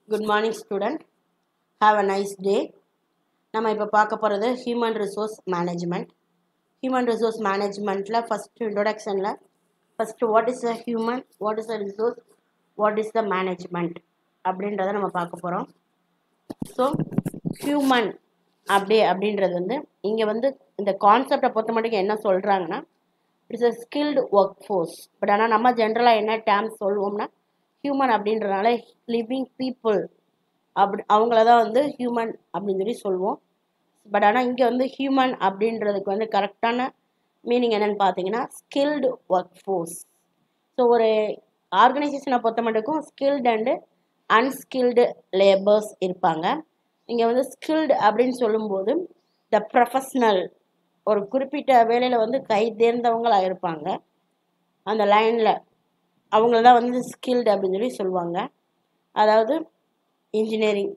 Good morning student have a nice day நம்ம இப்போ பார்க்க போகிறது human resource management human resource மேனேஜ்மெண்ட்டில் ஃபஸ்ட்டு இன்ட்ரொடக்ஷனில் first what is the human what is the resource what is the management அப்படின்றத நம்ம பார்க்க போகிறோம் ஸோ ஹியூமன் அப்படி அப்படின்றது வந்து இங்கே வந்து இந்த கான்செப்டை பொறுத்த மட்டும் என்ன சொல்கிறாங்கன்னா it's a skilled work force but ஆனால் நம்ம ஜென்ரலாக என்ன டேர்ம்ஸ் சொல்லுவோம்னா ஹியூமன் அப்படின்றனால லிவிங் பீப்புள் அப்படி அவங்கள தான் வந்து ஹியூமன் அப்படின்னு சொல்லி சொல்லுவோம் பட் ஆனால் இங்கே வந்து ஹியூமன் அப்படின்றதுக்கு வந்து கரெக்டான மீனிங் என்னன்னு பார்த்தீங்கன்னா ஸ்கில்டு ஒர்க் ஃபோர்ஸ் ஸோ ஒரு ஆர்கனைசேஷனை பொறுத்த மட்டுக்கும் ஸ்கில்டு அண்டு அன்ஸ்கில்டு லேபர்ஸ் இருப்பாங்க இங்கே வந்து ஸ்கில்டு அப்படின்னு சொல்லும்போது த ப்ரொஃபஷ்னல் ஒரு குறிப்பிட்ட வேலையில் வந்து கை தேர்ந்தவங்களாக இருப்பாங்க அந்த லைனில் அவங்கள தான் வந்து ஸ்கில்டு அப்படின்னு சொல்லி சொல்லுவாங்க அதாவது engineering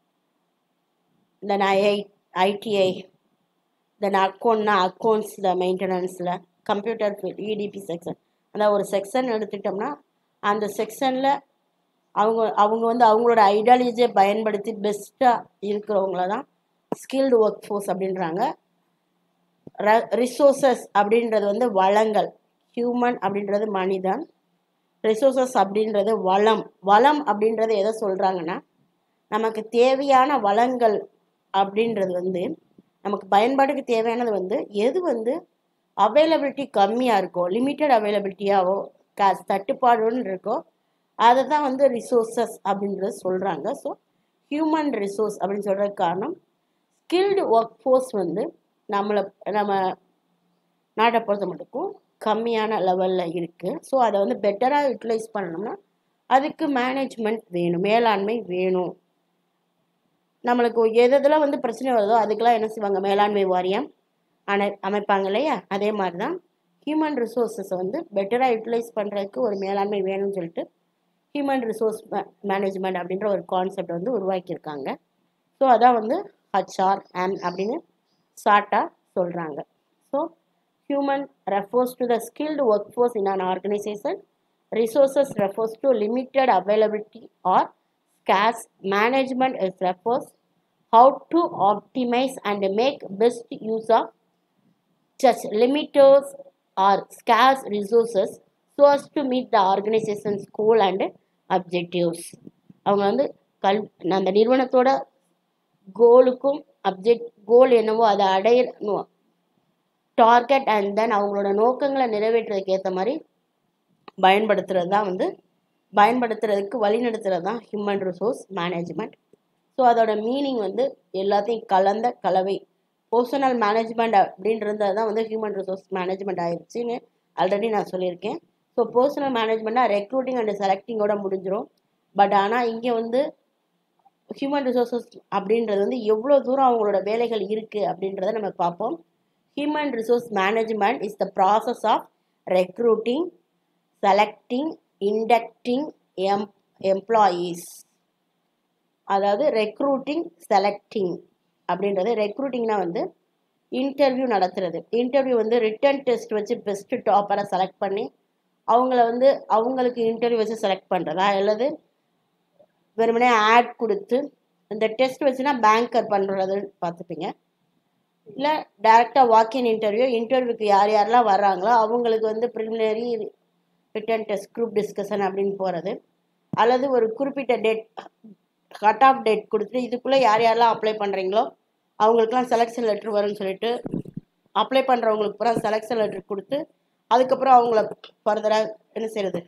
then II ITI then அக்கௌண்ட்னா அக்கௌண்ட்ஸில் மெயின்டெனன்ஸில் கம்ப்யூட்டர் ஃபீல்ட் இடிபி செக்ஷன் அந்த ஒரு செக்ஷன் எடுத்துட்டோம்னா அந்த செக்ஷனில் அவங்க அவங்க வந்து அவங்களோட ஐடியாலஜியை பயன்படுத்தி பெஸ்ட்டாக இருக்கிறவங்கள தான் ஸ்கில்டு ஒர்க் ஃபோர்ஸ் அப்படின்றாங்க ர ரிசோர்சஸ் அப்படின்றது வந்து வளங்கள் ஹியூமன் அப்படின்றது மனிதன் ரிசோர்சஸ் அப்படின்றது வளம் வளம் அப்படின்றது எதை சொல்கிறாங்கன்னா நமக்கு தேவையான வளங்கள் அப்படின்றது வந்து நமக்கு பயன்பாட்டுக்கு தேவையானது வந்து எது வந்து அவைலபிலிட்டி கம்மியாக இருக்கோ லிமிட்டட் அவைலபிலிட்டியாவோ காசு தட்டுப்பாடுன்னு இருக்கோ அதை தான் வந்து ரிசோர்சஸ் அப்படின்றது சொல்கிறாங்க ஸோ ஹியூமன் ரிசோர்ஸ் அப்படின்னு சொல்கிறதுக்கு காரணம் ஸ்கில்டு ஒர்க் ஃபோர்ஸ் வந்து நம்மளை நம்ம நாட்டை பொறுத்த மட்டுக்கும் கம்மியான லெவலில் இருக்குது ஸோ அதை வந்து பெட்டராக யூட்டிலைஸ் பண்ணணும்னா அதுக்கு மேனேஜ்மெண்ட் வேணும் மேலாண்மை வேணும் நம்மளுக்கு எது எதில் வந்து பிரச்சனை வருதோ அதுக்கெல்லாம் என்ன செய்வாங்க மேலாண்மை வாரியம் அணை அமைப்பாங்க இல்லையா அதே மாதிரி தான் ஹியூமன் ரிசோர்ஸஸை வந்து பெட்டராக யூட்டிலைஸ் பண்ணுறதுக்கு ஒரு மேலாண்மை வேணும்னு சொல்லிட்டு ஹியூமன் ரிசோர்ஸ் மேனேஜ்மெண்ட் அப்படின்ற ஒரு கான்செப்ட் வந்து உருவாக்கியிருக்காங்க ஸோ அதான் வந்து ஹச்ஆர்எம் அப்படின்னு ஷார்ட்டாக சொல்கிறாங்க so human refers to the skilled workforce in an organization. Resources refers to limited availability or scarce management is refers how to optimize and make best use of such limited or scarce resources so as to meet the organization's goal and objectives. அவங்க வந்து கல் அந்த நிறுவனத்தோட கோலுக்கும் object கோல் என்னவோ அதை அடையணும் target and then அவங்களோட நோக்கங்களை நிறைவேற்றுறதுக்கு ஏற்ற மாதிரி பயன்படுத்துறது தான் வந்து பயன்படுத்துறதுக்கு வழிநடத்துறது தான் ஹியூமன் ரிசோர்ஸ் மேனேஜ்மெண்ட் ஸோ அதோட மீனிங் வந்து எல்லாத்தையும் கலந்த கலவை பர்சனல் மேனேஜ்மெண்ட் அப்படின்றது தான் வந்து ஹியூமன் ரிசோர்ஸ் மேனேஜ்மெண்ட் ஆயிடுச்சுன்னு ஆல்ரெடி நான் சொல்லியிருக்கேன் ஸோ பர்சனல் மேனேஜ்மெண்ட்டாக ரெக்ரூட்டிங் அண்ட் செலக்டிங்கோட முடிஞ்சிடும் பட் ஆனால் இங்கே வந்து ஹியூமன் ரிசோர்ஸஸ் அப்படின்றது வந்து எவ்வளோ தூரம் அவங்களோட வேலைகள் இருக்குது அப்படின்றத நம்ம பார்ப்போம் Human resource management is the process of recruiting, selecting, inducting em employees. அதாவது ரெக்ரூட்டிங் செலக்டிங் அப்படின்றது ரெக்ரூட்டிங்னா வந்து இன்டர்வியூ நடத்துறது இன்டர்வியூ வந்து ரிட்டன் டெஸ்ட் வச்சு பெஸ்ட்டு டாப்பரை செலக்ட் பண்ணி அவங்கள வந்து அவங்களுக்கு இன்டர்வியூ வச்சு செலக்ட் பண்ணுறதா அல்லது வெறுமனே ஆட் கொடுத்து இந்த டெஸ்ட் வச்சுனா பேங்கர் பண்ணுறதுன்னு பார்த்துப்பீங்க இல்லை டேரெக்டாக வாக்கின் இன்டர்வியூ இன்டர்வியூக்கு யார் யாரெல்லாம் வர்றாங்களோ அவங்களுக்கு வந்து preliminary written test group discussion அப்படின்னு போகிறது அல்லது ஒரு குறிப்பிட்ட டேட் கட் ஆஃப் டேட் கொடுத்துட்டு இதுக்குள்ளே யார் யாரெல்லாம் அப்ளை பண்ணுறீங்களோ அவங்களுக்குலாம் செலெக்ஷன் லெட்ரு வரும்னு சொல்லிட்டு அப்ளை பண்ணுறவங்களுக்கு பூரா செலெக்ஷன் லெட்ரு கொடுத்து அதுக்கப்புறம் அவங்கள ஃபர்தராக என்ன செய்கிறது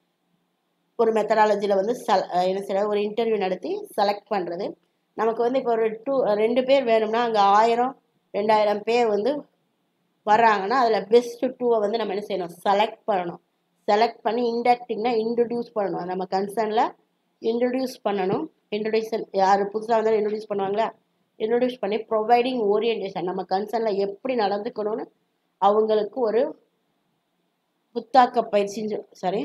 ஒரு மெத்தடாலஜியில் வந்து செல என்ன செய்யறது ஒரு இன்டர்வியூ நடத்தி செலக்ட் பண்ணுறது நமக்கு வந்து இப்போ ஒரு டூ ரெண்டு பேர் வேணும்னா அங்கே ஆயிரம் ரெண்டாயிரம் பேர் வந்து வர்றாங்கன்னா அதில் பெஸ்ட்டு டூவை வந்து நம்ம என்ன செய்யணும் செலக்ட் பண்ணணும் செலக்ட் பண்ணி இன்டக்டிங்னா இன்ட்ரடியூஸ் பண்ணணும் நம்ம கன்சர்னில் இன்ட்ரடியூஸ் பண்ணணும் இன்ட்ரடியூஷன் யார் புதுசாக வந்தாலும் இன்ட்ரடியூஸ் பண்ணுவாங்களா இன்ட்ரடியூஸ் பண்ணி ப்ரொவைடிங் ஓரியன்டேஷன் நம்ம கன்சர்னில் எப்படி நடந்துக்கணும்னு அவங்களுக்கு ஒரு புத்தாக்க பயிற்சின்னு சாரி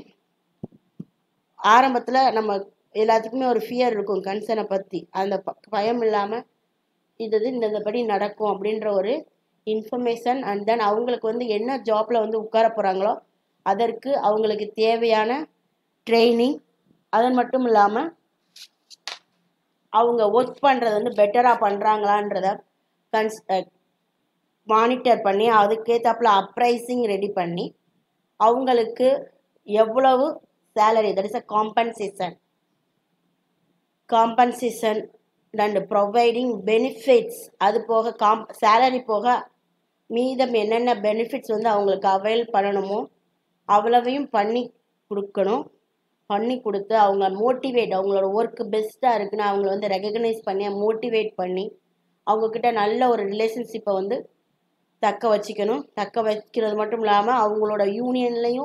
ஆரம்பத்தில் நம்ம எல்லாத்துக்குமே ஒரு ஃபியர் இருக்கும் கன்சர்னை பற்றி அந்த பயம் இல்லாமல் இது இது இந்த படி நடக்கும் அப்படின்ற ஒரு இன்ஃபர்மேஷன் அண்ட் தென் அவங்களுக்கு வந்து என்ன ஜாப்பில் வந்து உட்கார போகிறாங்களோ அதற்கு அவங்களுக்கு தேவையான ட்ரைனிங் அதன் மட்டும் இல்லாமல் அவங்க ஒர்க் பண்ணுறது வந்து பெட்டராக பண்ணுறாங்களான்றத கன்ஸ் மானிட்டர் பண்ணி அதுக்கேற்றாப்புல அப்ரைசிங் ரெடி பண்ணி அவங்களுக்கு எவ்வளவு salary that is a compensation compensation and providing benefits அது போக காம் சேலரி போக மீதம் என்னென்ன பெனிஃபிட்ஸ் வந்து அவங்களுக்கு அவைல் பண்ணணுமோ அவ்வளவையும் பண்ணி கொடுக்கணும் பண்ணி கொடுத்து அவங்க மோட்டிவேட் அவங்களோட ஒர்க்கு பெஸ்ட்டாக இருக்குன்னு அவங்கள வந்து ரெகக்னைஸ் பண்ணி மோட்டிவேட் பண்ணி அவங்கக்கிட்ட நல்ல ஒரு ரிலேஷன்ஷிப்பை வந்து தக்க வச்சுக்கணும் தக்க வைக்கிறது மட்டும் இல்லாமல் அவங்களோட யூனியன்லேயும்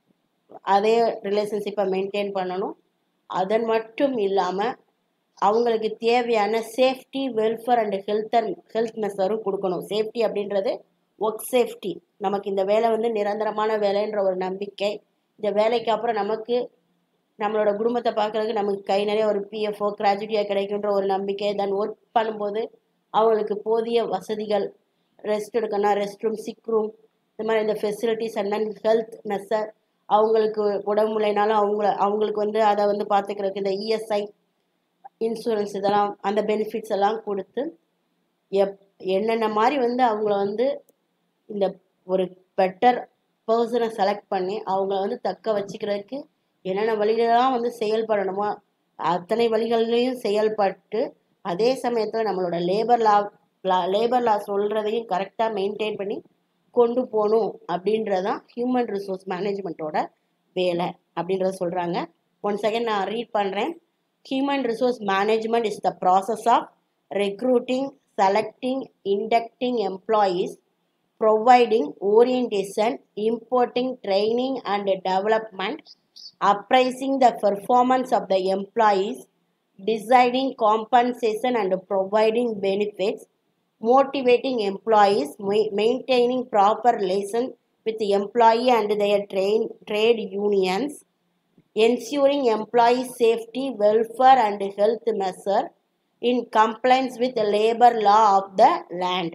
அதே ரிலேஷன்ஷிப்பை மெயின்டைன் பண்ணணும் அதன் மட்டும் இல்லாமல் அவங்களுக்கு தேவையான safety welfare and health health மெஷரும் கொடுக்கணும் சேஃப்டி அப்படின்றது ஒர்க் சேஃப்டி நமக்கு இந்த வேலை வந்து நிரந்தரமான வேலைன்ற ஒரு நம்பிக்கை இந்த வேலைக்கு அப்புறம் நமக்கு நம்மளோட குடும்பத்தை பார்க்குறதுக்கு நமக்கு கை நிறைய ஒரு பிஎஃப்ஓ கிராஜுவிட்டியாக கிடைக்குன்ற ஒரு நம்பிக்கை தென் ஒர்க் பண்ணும்போது அவங்களுக்கு போதிய வசதிகள் ரெஸ்ட் எடுக்கணும்னா ரெஸ்ட் ரூம் சிக் ரூம் இந்த மாதிரி இந்த facilities and then health measure அவங்களுக்கு உடம்பு முடியலனாலும் அவங்கள அவங்களுக்கு வந்து அதை வந்து பார்த்துக்கிறதுக்கு இந்த இஎஸ்ஐ இன்சூரன்ஸ் இதெல்லாம் அந்த பெனிஃபிட்ஸ் எல்லாம் கொடுத்து எப் என்னென்ன மாதிரி வந்து அவங்கள வந்து இந்த ஒரு பெட்டர் பர்சனை செலக்ட் பண்ணி அவங்கள வந்து தக்க வச்சுக்கிறதுக்கு என்னென்ன வழிகளெல்லாம் வந்து செயல்படணுமோ அத்தனை வழிகள்லையும் செயல்பட்டு அதே சமயத்தில் நம்மளோட லேபர் லா லா லேபர் லா சொல்கிறதையும் கரெக்டாக மெயின்டைன் பண்ணி கொண்டு போகணும் அப்படின்றதான் ஹியூமன் ரிசோர்ஸ் மேனேஜ்மெண்ட்டோட வேலை அப்படின்றத சொல்கிறாங்க ஒன் செகண்ட் நான் ரீட் பண்ணுறேன் human resource management is the process of recruiting selecting inducting employees providing orientation, importing training and development, appraising the performance of the employees, deciding compensation and providing benefits, motivating employees, ma- maintaining proper relation with the employee and their train, trade unions, ensuring employee safety, welfare and health measure in compliance with the labor law of the land.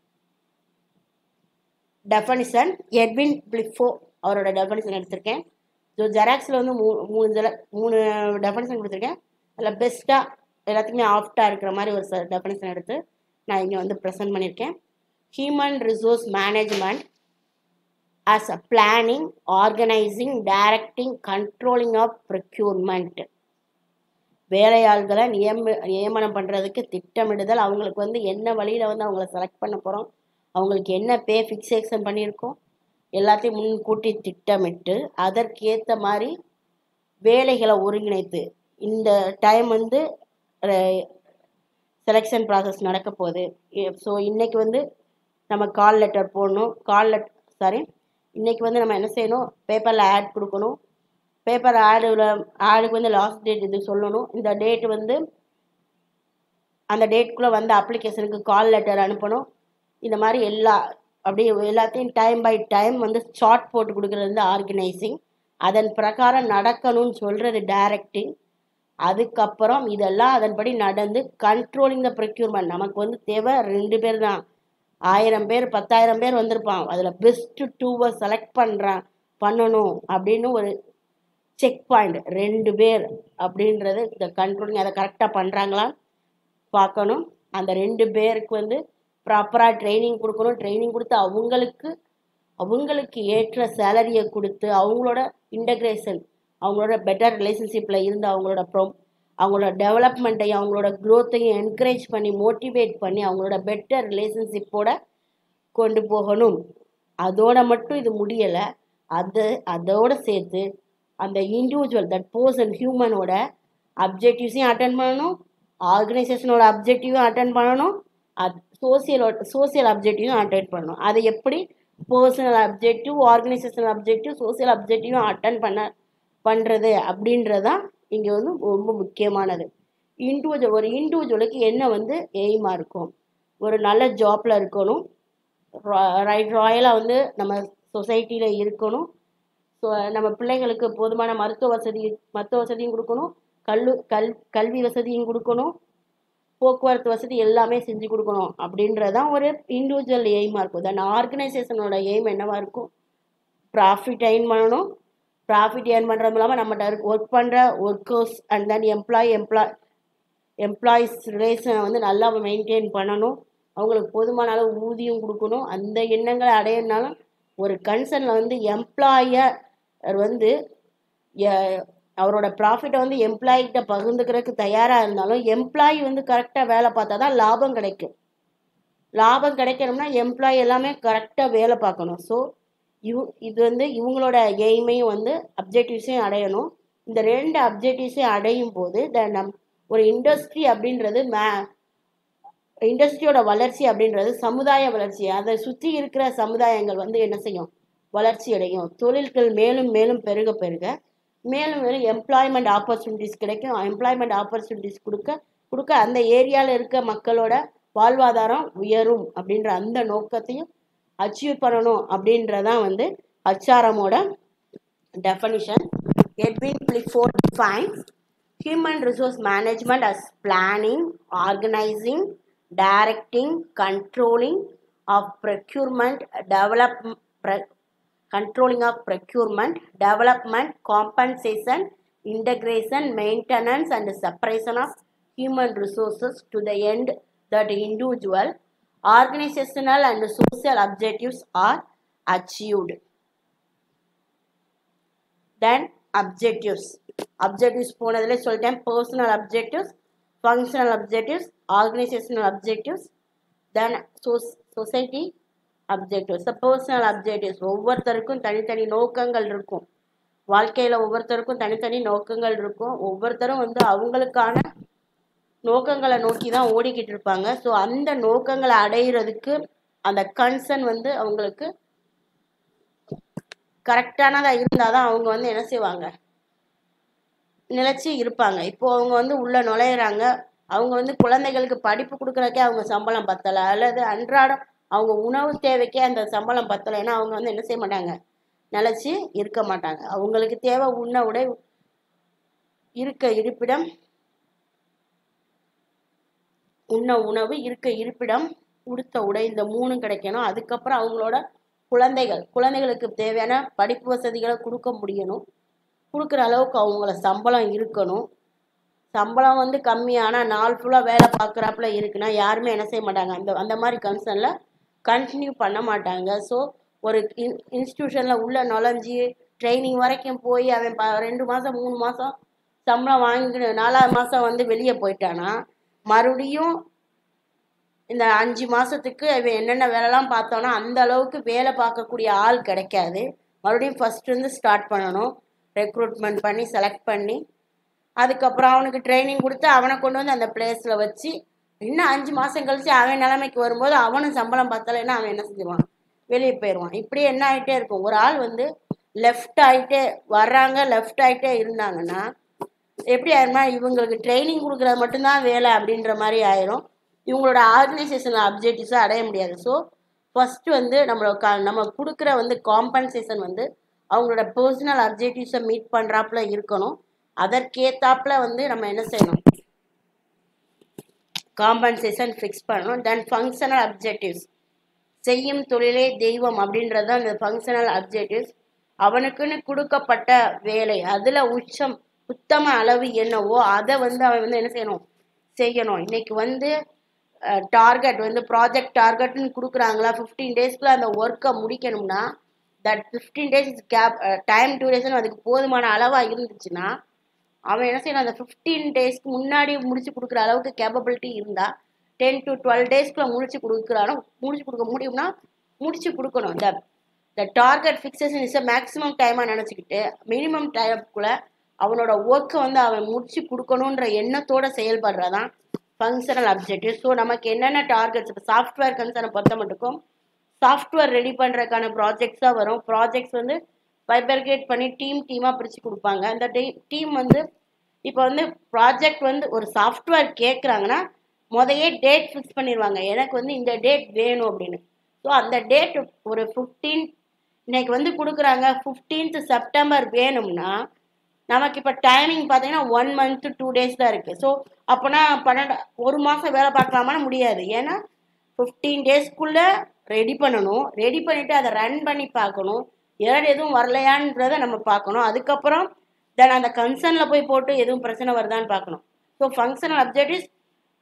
Definition Edwin Flippo அவரோட definition எடுத்திருக்கேன் so ஜெராக்ஸில் வந்து மூ மூணு ஜெர மூணு definition கொடுத்துருக்கேன் அதில் பெஸ்ட்டாக எல்லாத்துக்குமே ஆஃப்டாக இருக்கிற மாதிரி ஒரு ச டெஃபனிஷன் எடுத்து நான் இங்கே வந்து ப்ரெசென்ட் பண்ணியிருக்கேன் human resource management as a planning, organizing, directing, controlling of procurement. வேலையாள்களை நியம நியமனம் பண்ணுறதுக்கு திட்டமிடுதல் அவங்களுக்கு வந்து என்ன வழியில் வந்து அவங்கள செலக்ட் பண்ண போகிறோம் அவங்களுக்கு என்ன பே ஃபிக்ஸேஷன் பண்ணியிருக்கோம் எல்லாத்தையும் முன்கூட்டி திட்டமிட்டு அதற்கேற்ற மாதிரி வேலைகளை ஒருங்கிணைத்து இந்த டைம் வந்து செலெக்ஷன் ப்ராசஸ் நடக்க போகுது ஸோ இன்றைக்கி வந்து நம்ம கால் லெட்டர் போடணும் கால் லெட் சாரி இன்றைக்கி வந்து நம்ம என்ன செய்யணும் பேப்பரில் ஆட் கொடுக்கணும் பேப்பர் ஆடில் ஆடுக்கு வந்து லாஸ்ட் டேட் இது சொல்லணும் இந்த டேட் வந்து அந்த டேட்குள்ளே வந்து அப்ளிகேஷனுக்கு கால் லெட்டர் அனுப்பணும் இந்த மாதிரி எல்லா அப்படியே எல்லாத்தையும் டைம் பை டைம் வந்து ஷார்ட் போட்டு கொடுக்குறது வந்து ஆர்கனைசிங் அதன் பிரகாரம் நடக்கணும்னு சொல்கிறது டைரக்டிங் அதுக்கப்புறம் இதெல்லாம் அதன்படி நடந்து கண்ட்ரோலிங் த ப்ரொக்யூர்மெண்ட் நமக்கு வந்து தேவை ரெண்டு பேர் தான் ஆயிரம் பேர் பத்தாயிரம் பேர் வந்திருப்பான் அதில் பெஸ்ட்டு டூவை செலக்ட் பண்ணுறான் பண்ணணும் அப்படின்னு ஒரு செக் பாயிண்ட் ரெண்டு பேர் அப்படின்றது இந்த கண்ட்ரோலிங் அதை கரெக்டாக பண்ணுறாங்களா பார்க்கணும் அந்த ரெண்டு பேருக்கு வந்து ப்ராப்பராக ட்ரைனிங் கொடுக்கணும் ட்ரைனிங் கொடுத்து அவங்களுக்கு அவங்களுக்கு ஏற்ற சேலரியை கொடுத்து அவங்களோட இன்டகிரேஷன் அவங்களோட பெட்டர் ரிலேஷன்ஷிப்பில் இருந்து அவங்களோட ப்ரோ அவங்களோட டெவலப்மெண்ட்டையும் அவங்களோட க்ரோத்தையும் என்கரேஜ் பண்ணி மோட்டிவேட் பண்ணி அவங்களோட பெட்டர் ரிலேஷன்ஷிப்போட கொண்டு போகணும் அதோட மட்டும் இது முடியலை அது அதோடு சேர்த்து அந்த இண்டிவிஜுவல் தட் பர்சன் ஹியூமனோட அப்ஜெக்டிவ்ஸையும் அட்டன் பண்ணணும் ஆர்கனைசேஷனோட அப்ஜெக்டிவும் அட்டன் பண்ணணும் அது சோசியலோட சோசியல் அப்ஜெக்டிவும் அட்டன் பண்ணணும் அது எப்படி personal objective organizational objective social அப்ஜெக்டிவும் அட்டன் பண்ண பண்ணுறது அப்படின்றதான் இங்கே வந்து ரொம்ப முக்கியமானது இண்டிவிஜுவல் ஒரு இண்டிவிஜுவலுக்கு என்ன வந்து எய்மாக இருக்கும் ஒரு நல்ல ஜாப்பில் இருக்கணும் ரைட் ராயலாக வந்து நம்ம சொசைட்டியில் இருக்கணும் ஸோ நம்ம பிள்ளைங்களுக்கு போதுமான மருத்துவ வசதி மருத்துவ வசதியும் கொடுக்கணும் கல்லு கல் கல்வி வசதியும் கொடுக்கணும் போக்குவரத்து வசதி எல்லாமே செஞ்சு கொடுக்கணும் அப்படின்றதான் ஒரு இண்டிவிஜுவல் எய்மாக இருக்கும் தென் ஆர்கனைசேஷனோட எய்ம் என்னவாக இருக்கும் ப்ராஃபிட் எயின் பண்ணணும் ப்ராஃபிட் ஏர்ன் பண்ணுறது மூலமாக நம்மகிட்ட ஒர்க் பண்ணுற workers and then employee employ employees ரிலேஷனை வந்து நல்லா மெயின்டைன் பண்ணணும் அவங்களுக்கு போதுமான அளவு ஊதியம் கொடுக்கணும் அந்த எண்ணங்களை அடையிறனாலும் ஒரு கன்சர்னில் வந்து எம்ப்ளாயர் வந்து எ- அவரோட ப்ராஃபிட்டை வந்து எம்ப்ளாயிகிட்ட பகிர்ந்துக்கிறதுக்கு தயாராக இருந்தாலும் எம்ப்ளாயி வந்து கரெக்டாக வேலை பார்த்தா தான் லாபம் கிடைக்கும் லாபம் கிடைக்கணும்னா எம்ப்ளாயி எல்லாமே கரெக்டாக வேலை பார்க்கணும் ஸோ இவ் இது வந்து இவங்களோட எய்மையும் வந்து அப்ஜெக்டிவ்ஸையும் அடையணும் இந்த ரெண்டு அப்ஜெக்டிவ்ஸையும் அடையும் போது த நம் ஒரு இண்டஸ்ட்ரி அப்படின்றது மே இண்டஸ்ட்ரியோட வளர்ச்சி அப்படின்றது சமுதாய வளர்ச்சி அதை சுற்றி இருக்கிற சமுதாயங்கள் வந்து என்ன செய்யும் வளர்ச்சி அடையும் தொழில்கள் மேலும் மேலும் பெருக பெருக மேலும் மேலும் எம்ப்ளாய்மெண்ட் ஆப்பர்ச்சுனிட்டிஸ் கிடைக்கும் எம்ப்ளாய்மெண்ட் ஆப்பர்ச்சுனிட்டிஸ் கொடுக்க கொடுக்க அந்த ஏரியாவில் இருக்க மக்களோட வாழ்வாதாரம் உயரும் அப்படின்ற அந்த நோக்கத்தையும் அச்சீவ் பண்ணணும் அப்படின்றதான் வந்து ஹச்ஆர்எம்மோட definition Edwin Clifford defines human resource management as planning, organizing, directing, controlling of procurement, develop, pre- controlling of procurement, development, compensation, integration, maintenance, and separation of human resources to the end that individual, organizational, and social objectives are achieved. Then objectives objectives போனதுல சொல்லிட்டேன் personal objectives functional objectives organizational objectives then society objectives personal objectives ஒவ்வொருத்தருக்கும் தனித்தனி நோக்கங்கள் இருக்கும் வாழ்க்கையில் ஒவ்வொருத்தருக்கும் தனித்தனி நோக்கங்கள் இருக்கும் ஒவ்வொருத்தரும் வந்து அவங்களுக்கான நோக்கங்களை நோக்கி தான் ஓடிக்கிட்டு இருப்பாங்க ஸோ அந்த நோக்கங்களை அடையிறதுக்கு அந்த கன்சர்ன் வந்து அவங்களுக்கு கரெக்டானதாக இருந்தால் தான் அவங்க வந்து என்ன செய்வாங்க நிலைச்சி இருப்பாங்க இப்போ அவங்க வந்து உள்ளே நுழையிறாங்க அவங்க வந்து குழந்தைகளுக்கு படிப்பு கொடுக்குறக்கே அவங்க சம்பளம் பத்தலை அல்லது அன்றாடம் அவங்க உணவு தேவைக்கே அந்த சம்பளம் பத்தலைன்னா அவங்க வந்து என்ன செய்ய மாட்டாங்க நிலைச்சி இருக்க மாட்டாங்க அவங்களுக்கு தேவை உண்ண உடை இருக்க இருப்பிடம் உண்ண உணவு இருக்க இருப்பிடம் உடுத்த உடை இந்த மூணும் கிடைக்கணும் அதுக்கப்புறம் அவங்களோட குழந்தைகள் குழந்தைகளுக்கு தேவையான படிப்பு வசதிகளை கொடுக்க முடியணும் கொடுக்குற அளவுக்கு அவங்கள சம்பளம் இருக்கணும் சம்பளம் வந்து கம்மியான நாள் ஃபுல்லாக வேலை பார்க்குறாப்புல இருக்குன்னா யாருமே என்ன செய்ய மாட்டாங்க அந்த அந்த மாதிரி கன்சர்னில் கண்டினியூ பண்ண மாட்டாங்க ஸோ ஒரு இன் இன்ஸ்டியூஷனில் உள்ளே நுழைஞ்சி ட்ரைனிங் வரைக்கும் போய் அவன் ப ரெண்டு மாதம் மூணு மாதம் சம்பளம் வாங்கிட்டு நாலாவது மாதம் வந்து வெளியே போயிட்டானா மறுபடியும் இந்த அஞ்சு மாதத்துக்கு அவன் என்னென்ன வேலைலாம் பார்த்தோன்னா அந்த அளவுக்கு வேலை பார்க்கக்கூடிய ஆள் கிடைக்காது மறுபடியும் ஃபஸ்ட்டு ஸ்டார்ட் பண்ணணும் ரெக்ரூட்மெண்ட் பண்ணி செலக்ட் பண்ணி அதுக்கப்புறம் அவனுக்கு ட்ரைனிங் கொடுத்து அவனை கொண்டு வந்து அந்த பிளேஸில் வச்சு இன்னும் அஞ்சு மாதம் கழிச்சு அவன் நிலைமைக்கு வரும்போது அவனும் சம்பளம் பத்தலைன்னா அவன் என்ன செஞ்சுவான் வெளியே போயிடுவான் இப்படியே என்ன ஆகிட்டே இருக்கும் ஒரு ஆள் வந்து லெஃப்ட் ஆகிட்டே வர்றாங்க லெஃப்ட் ஆகிட்டே இருந்தாங்கன்னா எப்படி ஆயிருமா இவங்களுக்கு ட்ரைனிங் கொடுக்குறது மட்டும்தான் வேலை அப்படின்ற மாதிரி ஆயிரும் இவங்களோட ஆர்கனைசேஷன் அப்ஜெக்டிவ்ஸை அடைய முடியாது ஸோ ஃபஸ்ட்டு வந்து நம்மளோட க நம்ம கொடுக்குற வந்து காம்பன்சேஷன் வந்து அவங்களோட பர்சனல் அப்ஜெக்டிவ்ஸை மீட் பண்ணுறாப்புல இருக்கணும் அதற்கேத்தாப்புல வந்து நம்ம என்ன செய்யணும் காம்பன்சேஷன் ஃபிக்ஸ் பண்ணணும் தென் ஃபங்க்ஷனல் அப்ஜெக்டிவ்ஸ் செய்யும் தொழிலே தெய்வம் அப்படின்றது தான் இந்த ஃபங்க்ஷனல் அப்ஜெக்டிவ்ஸ் அவனுக்குன்னு கொடுக்கப்பட்ட வேலை அதில் உச்சம் உத்தம அளவு என்னவோ அதை வந்து அவன் வந்து என்ன செய்யணும் செய்யணும் இன்னைக்கு வந்து டார்கெட் வந்து ப்ராஜெக்ட் டார்கெட்னு கொடுக்குறாங்களா ஃபிஃப்டீன் டேஸ்க்குள்ள அந்த ஒர்க்கை முடிக்கணும்னா that fifteen days gap time duration அதுக்கு போதுமான அளவாக இருந்துச்சுன்னா அவன் என்ன செய்யணும் அந்த ஃபிஃப்டீன் டேஸ்க்கு முன்னாடி முடிச்சு கொடுக்குற அளவுக்கு கேப்பபிலிட்டி இருந்தால் டென் டு டுவெல் டேஸ்க்குள்ள முடிச்சு கொடுக்குறானோ முடிச்சு கொடுக்க முடியும்னா முடிச்சு கொடுக்கணும் இந்த இந்த டார்கெட் ஃபிக்ஸேஷன் இஸ் மேக்ஸிமம் டைமாக நினச்சிக்கிட்டு மினிமம் டைம்குள்ளே அவனோட ஒர்க்கை வந்து அவன் முடிச்சு கொடுக்கணுன்ற எண்ணத்தோட செயல்படுறதான் ஃபங்க்ஷனல் அப்ஜெக்டிவ் ஸோ நமக்கு என்னென்ன டார்கெட்ஸ் இப்போ சாஃப்ட்வேர் கன்சர்னை பொறுத்த மட்டுக்கும் சாஃப்ட்வேர் ரெடி பண்ணுறதுக்கான ப்ராஜெக்ட்ஸாக வரும் ப்ராஜெக்ட்ஸ் வந்து பைபர்கேட் பண்ணி டீம் டீமாக பிரித்து கொடுப்பாங்க அந்த டீம் வந்து இப்போ வந்து ப்ராஜெக்ட் வந்து ஒரு சாஃப்ட்வேர் கேட்குறாங்கன்னா முதையே டேட் ஃபிக்ஸ் பண்ணிடுவாங்க எனக்கு வந்து இந்த டேட் வேணும் அப்படின்னு ஸோ அந்த டேட் ஒரு ஃபிஃப்டீன் இன்னைக்கு வந்து கொடுக்குறாங்க ஃபிஃப்டீன்த் செப்டம்பர் வேணும்னா நமக்கு இப்போ டைமிங் பார்த்தீங்கன்னா ஒன் மந்த்து டூ டேஸ் தான் இருக்குது ஸோ அப்போனா பன்னெண்டு ஒரு மாதம் வேலை பார்க்கலாமான்னு முடியாது ஏன்னா ஃபிஃப்டீன் டேஸ்க்குள்ளே ரெடி பண்ணணும் ரெடி பண்ணிவிட்டு அதை ரன் பண்ணி பார்க்கணும் ஏதாவது எதுவும் வரலையான்றதை நம்ம பார்க்கணும் அதுக்கப்புறம் தென் அந்த கன்சர்னில் போய் போட்டு எதுவும் பிரச்சனை வருதான்னு பார்க்கணும் so functional objectives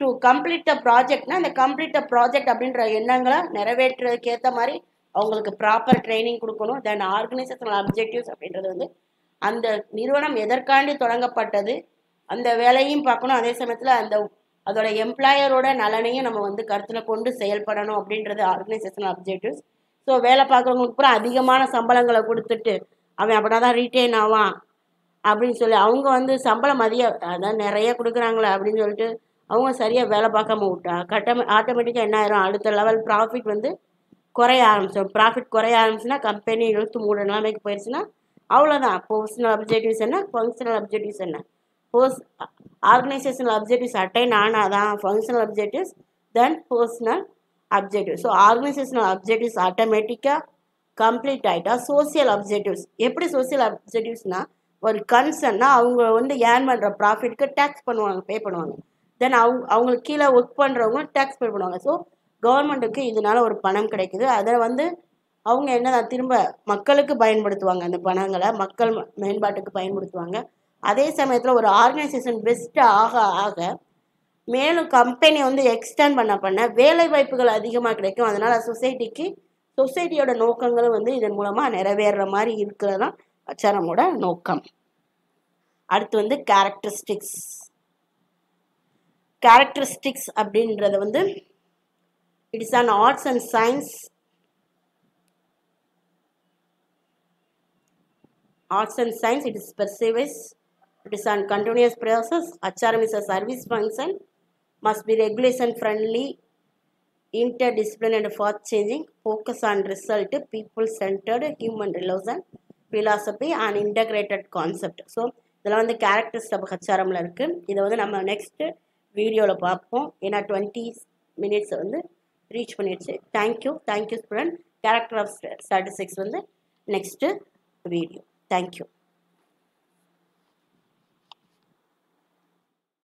to complete the ப்ராஜெக்ட்னா அந்த கம்ப்ளீட் த ப்ராஜெக்ட் அப்படின்ற எண்ணங்களை நிறைவேற்றுறதுக்கு ஏற்ற மாதிரி அவங்களுக்கு ப்ராப்பர் ட்ரைனிங் கொடுக்கணும் தென் ஆர்கனைசேஷனல் அப்ஜெக்டிவ்ஸ் அப்படின்றது வந்து அந்த நிறுவனம் எதற்காண்டி தொடங்கப்பட்டது அந்த வேலையும் பார்க்கணும் அதே சமயத்தில் அந்த அதோட எம்ப்ளாயரோட நலனையும் நம்ம வந்து கருத்தில் கொண்டு செயல்படணும் அப்படின்றது ஆர்கனைசேஷனல் அப்ஜெக்டிவ்ஸ் ஸோ வேலை பார்க்குறவங்களுக்கு பூரா அதிகமான சம்பளங்களை கொடுத்துட்டு அவன் அப்படின்னா தான் ரீட்டைன் ஆவான் அப்படின்னு சொல்லி அவங்க வந்து சம்பளம் அதிக அதான் நிறைய கொடுக்குறாங்களே அப்படின்னு சொல்லிட்டு அவங்க சரியாக வேலை பார்க்காம விட்டா கட்ட ஆட்டோமேட்டிக்காக என்ன ஆயிரும் அடுத்த லெவல் ப்ராஃபிட் வந்து குறைய ஆரம்பிச்சிடும் ப்ராஃபிட் குறைய ஆரம்பிச்சுன்னா கம்பெனி இழுத்து மூட நிலைமைக்கு போயிடுச்சுன்னா அவ்வளோதான் பர்சனல் அப்ஜெக்டிவ்ஸ் என்ன ஃபங்க்ஷனல் அப்ஜெக்டிவ்ஸ் என்ன பர்ஸ் ஆர்கனைசேஷனல் அப்ஜெக்டிவ்ஸ் அட்டைன் ஆனால் தான் functional objectives then personal objective so organizational objectives ஆட்டோமேட்டிக்காக கம்ப்ளீட் ஆகிட்டா சோசியல் அப்ஜெக்டிவ்ஸ் எப்படி சோசியல் அப்ஜெக்டிவ்ஸ்னால் ஒரு கன்சர்ன்னா அவங்க வந்து ஏர்ன் பண்ணுற ப்ராஃபிட்க்கு டேக்ஸ் பண்ணுவாங்க பே பண்ணுவாங்க தென் அவங்க அவங்களுக்கு கீழே ஒர்க் பண்ணுறவங்க டேக்ஸ் பே பண்ணுவாங்க ஸோ கவர்மெண்ட்டுக்கு இதனால ஒரு பணம் கிடைக்குது அதை வந்து அவங்க என்னதான் திரும்ப மக்களுக்கு பயன்படுத்துவாங்க அந்த பணங்களை மக்கள் மேம்பாட்டுக்கு பயன்படுத்துவாங்க அதே சமயத்தில் ஒரு ஆர்கனைசேஷன் பெஸ்ட்டாக ஆக ஆக மேலும் கம்பெனி வந்து எக்ஸ்டெண்ட் பண்ண பண்ண வேலை வாய்ப்புகள் அதிகமாக கிடைக்கும் அதனால் சொசைட்டிக்கு சொசைட்டியோட நோக்கங்களும் வந்து இதன் மூலமாக நிறைவேறுற மாதிரி இருக்கிறது தான் அச்சாரமோட நோக்கம் அடுத்து வந்து கேரக்டரிஸ்டிக்ஸ் கேரக்டரிஸ்டிக்ஸ் அப்படின்றது வந்து it is an arts and science arts and science it is persists it is on continuous process HRM is a service function must be regulation friendly interdisciplinary and fast changing focus on result people centered human relation philosophy and integrated concept so இதெல்லாம் வந்து characters of ஹச்ஆர்எம்ல இருக்கு இதை வந்து நம்ம next வீடியோவில் பார்ப்போம் ஏன்னா twenty minutes வந்து ரீச் பண்ணிடுச்சு thank you thank you student character of statistics வந்து நெக்ஸ்ட்டு வீடியோ Thank you.